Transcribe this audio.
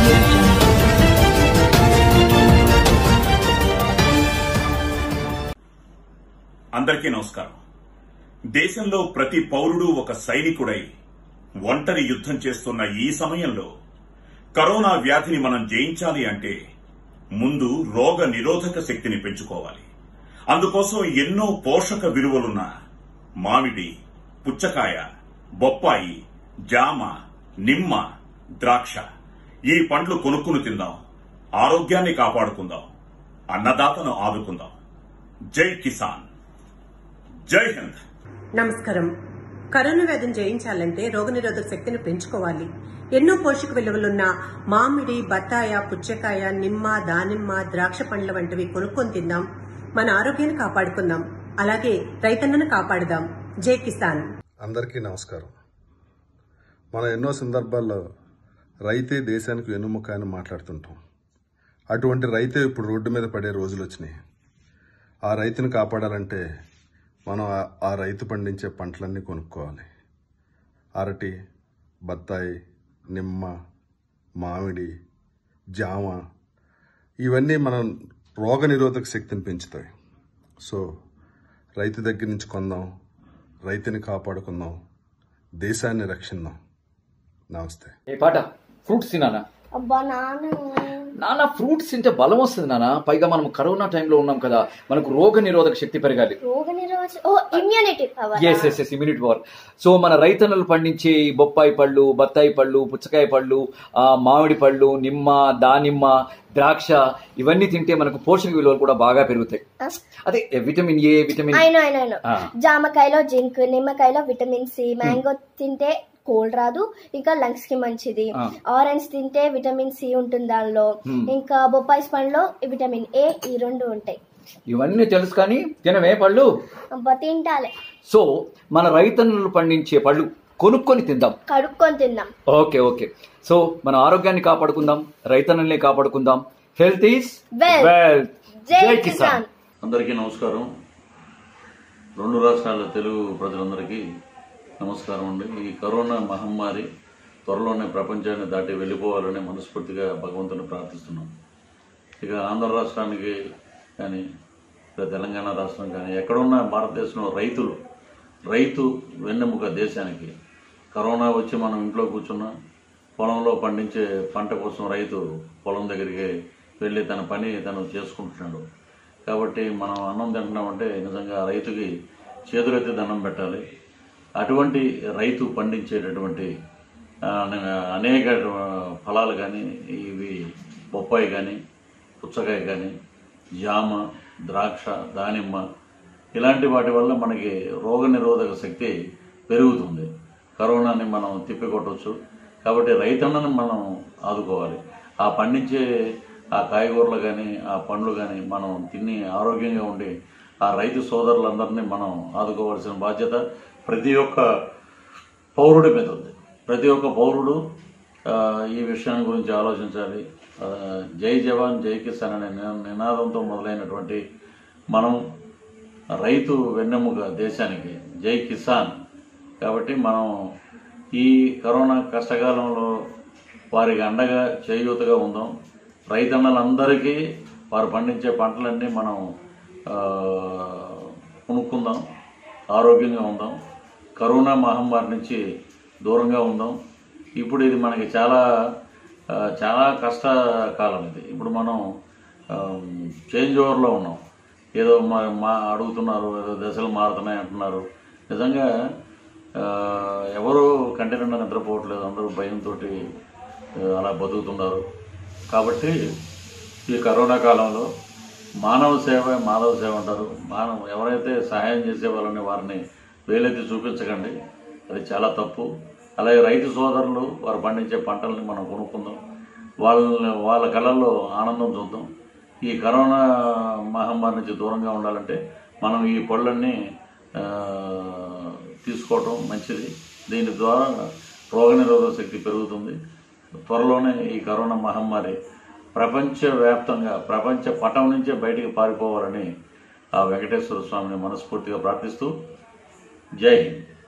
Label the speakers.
Speaker 1: audio jungle.
Speaker 2: అందరికీ నమస్కారం దేశంలో ప్రతి పౌరుడు ఒక సైనికుడై ఒంటరి యుద్ధం చేస్తున్న ఈ సమయంలో కరోనా వ్యాధిని మనం జయించాలి అంటే ముందు రోగ నిరోధక శక్తిని పెంచుకోవాలి అందుకోసం ఎన్నో పోషక విలువలున్న మామిడి పుచ్చకాయ బొప్పాయి జామ నిమ్మ ద్రాక్ష ఈ పండ్లు కొనుక్కుని తిందాం ఆరోగ్యాన్ని కాపాడుకుందాం అన్నదాతను ఆదుకుందాం జై కిసాన్ జై హింద్
Speaker 3: నమస్కారం కరోనా వ్యాధిని జయించాలంటే రోగనిరోధక శక్తిని పెంచుకోవాలి ఎన్నో పోషక విలువలున్న మామిడి బత్తాయ పుచ్చకాయ నిమ్మ దానిమ్మ ద్రాక్ష పండ్ల వంటివి కొనుక్కొని తిందాం మన ఆరోగ్యాన్ని కాపాడుకుందాం అలాగే రైతన్నను కాపాడుదాం జై కిసాన్
Speaker 4: అందరికీ నమస్కారం మనం ఎన్నో సందర్భాల్లో రైతే దేశానికి వెన్నుముక అని మాట్లాడుతుంటాం అటువంటి రైతే ఇప్పుడు రోడ్డు మీద పడే రోజులు వచ్చినాయి ఆ రైతుని కాపాడాలంటే మనం ఆ- ఆ రైతు పండించే పంటలన్నీ కొనుక్కోవాలి అరటి బత్తాయి నిమ్మ మామిడి జామ ఇవన్నీ మనం రోగ నిరోధక శక్తిని పెంచుతాయి సో రైతు దగ్గర నుంచి కొందాం రైతుని కాపాడుకుందాం దేశాన్ని రక్షిద్దాం నమస్తే
Speaker 5: ఏ పాట ఫ్రూట్స్ తినానా
Speaker 6: అబ్బా నాన్న
Speaker 5: నాన్న ఫ్రూట్స్ తింటే బలం వస్తుంది నాన్న పైగా మనం కరోనా టైంలో ఉన్నాం కదా మనకు రోగ నిరోధక శక్తి పెరగాలి
Speaker 6: రోగ నిరోధక ఓ immunity power
Speaker 5: yes yes yes immunity power so మన రైతన్నలు పండించే ఈ బొప్పాయి పళ్ళు బత్తాయి పళ్ళు పుచ్చకాయ పళ్ళు ఆ, మామిడి పళ్ళు నిమ్మ దానిమ్మ ద్రాక్ష ఇవన్నీ తింటే మనకు పోషక విలువలు కూడా బాగా పెరుగుతాయి అదే విటమిన్ ఏ విటమిన్
Speaker 6: అయినా అయినా అయినా
Speaker 5: ఆ.
Speaker 6: జామకాయలో జింక్ నిమ్మకాయలో విటమిన్ సి మ్యాంగో తింటే కోల్డ్ రాదు ఇంకా లంగ్స్ కి మంచిది
Speaker 5: ఆ.
Speaker 6: ఆరెంజ్ తింటే విటమిన్ సి ఉంటుంది దానిలో ఇంకా బొప్పాయి పండ్లో విటమిన్ ఏ ఈ రెండు ఉంటాయి
Speaker 5: ఇవన్నీ తెలుసు కానీ తినవే పళ్ళు
Speaker 6: అబ్బా తింటాలే
Speaker 5: సో మన రైతన్నలు పండించే పళ్ళు కొనుక్కొని తిందాం
Speaker 6: కడుక్కొని తిందాం
Speaker 5: ఓకే ఓకే సో మన ఆరోగ్యాన్ని కాపాడుకుందాం రైతన్నల్ని కాపాడుకుందాం హెల్త్ ఈస్
Speaker 6: Wealth.
Speaker 5: వెల్త్
Speaker 6: జై కిసాన్
Speaker 7: అందరికీ నమస్కారం రెండు రాష్ట్రాల తెలుగు ప్రజలందరికీ నమస్కారం అండి ఈ కరోనా మహమ్మారి త్వరలోనే ప్రపంచాన్ని దాటి వెళ్ళిపోవాలని మనస్ఫూర్తిగా భగవంతుని ప్రార్థిస్తున్నాం ఇక ఆంధ్ర రాష్ట్రానికి కానీ ఇక తెలంగాణ రాష్ట్రం కానీ ఎక్కడున్న భారతదేశంలో రైతులు రైతు వెన్నెముక దేశానికి కరోనా వచ్చి మనం ఇంట్లో కూర్చున్నా పొలంలో పండించే పంట కోసం రైతు పొలం దగ్గరికి వెళ్ళి తన పని తను చేసుకుంటున్నాడు కాబట్టి మనం అన్నం తింటున్నామంటే నిజంగా రైతుకి చేతులెత్తి దండం పెట్టాలి అటువంటి రైతు పండించేటటువంటి ఆ, అనేక ఫలాలు కానీ ఇవి బొప్పాయి కానీ పుచ్చకాయ కానీ జామ ద్రాక్ష దానిమ్మ ఇలాంటి వాటి వల్ల మనకి రోగ నిరోధక శక్తి పెరుగుతుంది కరోనాని మనం తిప్పికొట్టవచ్చు కాబట్టి రైతన్నను మనం ఆదుకోవాలి ఆ పండించే ఆ కాయగూరలు కానీ ఆ పండ్లు కానీ మనం తిని ఆరోగ్యంగా ఉండి ఆ రైతు సోదరులందరినీ మనం ఆదుకోవాల్సిన బాధ్యత ప్రతి ఒక్క పౌరుడి మీద ఉంది ప్రతి ఒక్క పౌరుడు ఆ, ఈ విషయాన్ని గురించి ఆలోచించాలి ఆ, జై జవాన్ జై కిసాన్ అనే నినా- నినాదంతో మొదలైనటువంటి మనం రైతు వెన్నెముక దేశానికి జై కిసాన్ కాబట్టి మనం ఈ కరోనా కష్టకాలంలో వారికి అండగా చేయూతగా ఉందాం రైతన్నలందరికీ వారు పండించే పంటలన్నీ మనం ఆ, కొనుక్కుందాం ఆరోగ్యంగా ఉందాం కరోనా మహమ్మారి నుంచి దూరంగా ఉందాం ఇప్పుడు ఇది మనకి చాలా ఆ, చాలా కష్టకాలం ఇది ఇప్పుడు మనం చేంజ్ ఓవర్లో ఉన్నాం ఏదో మా మా అడుగుతున్నారు ఏదో దశలు మారుతున్నాయి అంటున్నారు నిజంగా ఆ, ఎవరు కంటి నిండా నిద్రపోవట్లేదు అందరూ భయంతో అలా బతుకుతున్నారు కాబట్టి ఈ కరోనా కాలంలో మానవ సేవ మాధవ సేవ అంటారు మానవ ఎవరైతే సహాయం చేసే వాళ్ళని వారిని వేలెత్తి చూపించకండి అది చాలా తప్పు అలాగే రైతు సోదరులు వారు పండించే పంటల్ని మనం కొనుక్కుందాం వాళ్ళ వాళ్ళ కళల్లో ఆనందం చూద్దాం ఈ కరోనా మహమ్మారి నుంచి దూరంగా ఉండాలంటే మనం ఈ పళ్ళన్నీ ఆ, తీసుకోవటం మంచిది దీని ద్వారా రోగనిరోధక శక్తి పెరుగుతుంది త్వరలోనే ఈ కరోనా మహమ్మారి ప్రపంచవ్యాప్తంగా ప్రపంచ పటం నుంచే బయటికి పారిపోవాలని ఆ వెంకటేశ్వర స్వామిని మనస్ఫూర్తిగా ప్రార్థిస్తూ జై హింద్